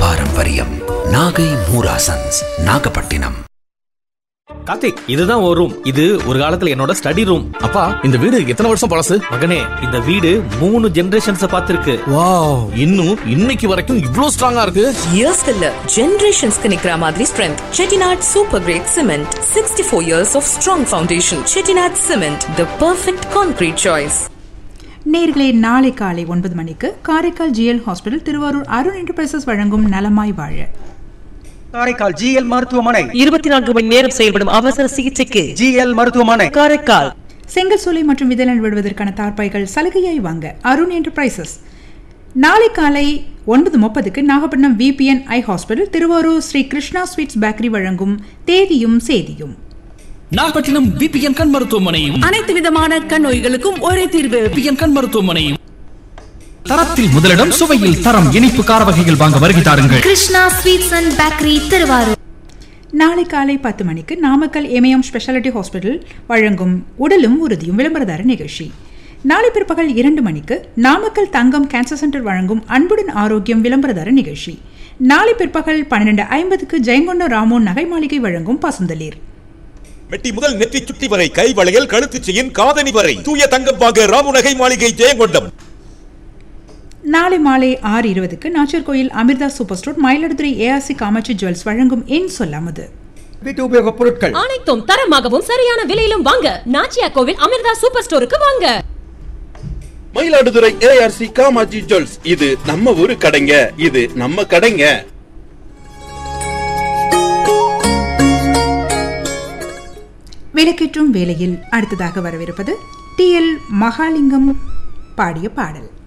பாரம்பரியம் நாகை மூராசன்ஸ் நாகப்பட்டினம் கார்த்திக் இதுதான் ஒரு ரூம் இது ஒரு காலத்துல என்னோட ஸ்டடி ரூம் அப்பா இந்த வீடு எத்தனை வருஷம் பழசு மகனே இந்த வீடு மூணு ஜெனரேஷன்ஸ் பார்த்திருக்கு வாவ் இன்னும் இன்னைக்கு வரைக்கும் இவ்ளோ ஸ்ட்ராங்கா இருக்கு இயர்ஸ்க்கு இல்ல ஜெனரேஷன்ஸ்க்கு நிக்கிற மாதிரி strength Chettinad super great cement sixty four years of strong foundation Chettinad cement the perfect concrete choice நேர்களே நாளை காலை ஒன்பது மணிக்கு Karaikal GL hospital Thiruvarur Arun enterprises வழங்கும் நலமாய் வாழ காரைக்கால் ஜிஎல் மருத்துவமனை இருபத்தி நான்கு மணி நேரம் செயல்படும் அவசர சிகிச்சைக்கு ஜிஎல் மருத்துவமனை காரைக்கால் செங்கல் சூளை மற்றும் விதலன் விடுவதற்கான தார்ப்பாய்கள் சலுகையாய் வாங்க அருண் என்டர்பிரைசஸ் நாளை காலை ஒன்பது முப்பதுக்கு Nagapattinam VBN eye hospital Thiruvarur Sri Krishna sweets bakery வழங்கும் தேதியும் சேதியும் நாகப்பட்டினம் பிபிஎன் கண் மருத்துவமனையும் அனைத்து விதமான கண் நோய்களுக்கும் ஒரே தீர்வு பிபிஎன் கண் மருத்துவமனையும் தரத்தில் முதலிடம் சுவையில் தரம் இனிப்பு கார வகைகள் வாங்க வருகை தாருங்கள் Krishna sweets and bakery Thiruvarur நாளை காலை பத்து மணிக்கு நாமக்கல் எமயம் ஸ்பெஷாலிட்டி ஹாஸ்பிட்டல் வழங்கும் உடலும் உறுதியும் விளம்பரதார நிகழ்ச்சி நாளை பிற்பகல் இரண்டு மணிக்கு நாமக்கல் தங்கம் கேன்சர் சென்டர் வழங்கும் அன்புடன் ஆரோக்கியம் விளம்பரதார நிகழ்ச்சி நாளை பிற்பகல் பன்னிரண்டு ஐம்பதுக்கு ஜெயங்கொண்ட ராமோன் நகை மாளிகை வழங்கும் பசுந்தளிர் மெட்டி முதல் நெற்றி சுட்டி வரை கை வளையல் கழுத்து செயின் காதணி வரை தூய தங்கம் வாங்க ராமுநகை மாளிகை ஜெயங்கொண்டம் நாளை மாலை ஆறு இருபதுக்கு Nachiarkoil Amirtha super store Mayiladuthurai ARC Kamatchi jewels வழங்கும் என் சொல்லாமது வீட்டு உபயோகப் பொருட்கள் அனைத்தும் தரமாகவும் சரியான விலையிலும் வாங்க நாச்சியா கோவில் அமிர்தா சூப்பர் ஸ்டோருக்கு வாங்க மயிலாடுதுறை ஏஆர்சி காமாஜி ஜுவல்ஸ் இது நம்ம ஊரு கடைங்க இது நம்ம கடைங்க விளக்கேற்றும் வேளையில் அடுத்ததாக வரவிருப்பது டி எல் மகாலிங்கம் பாடிய பாடல்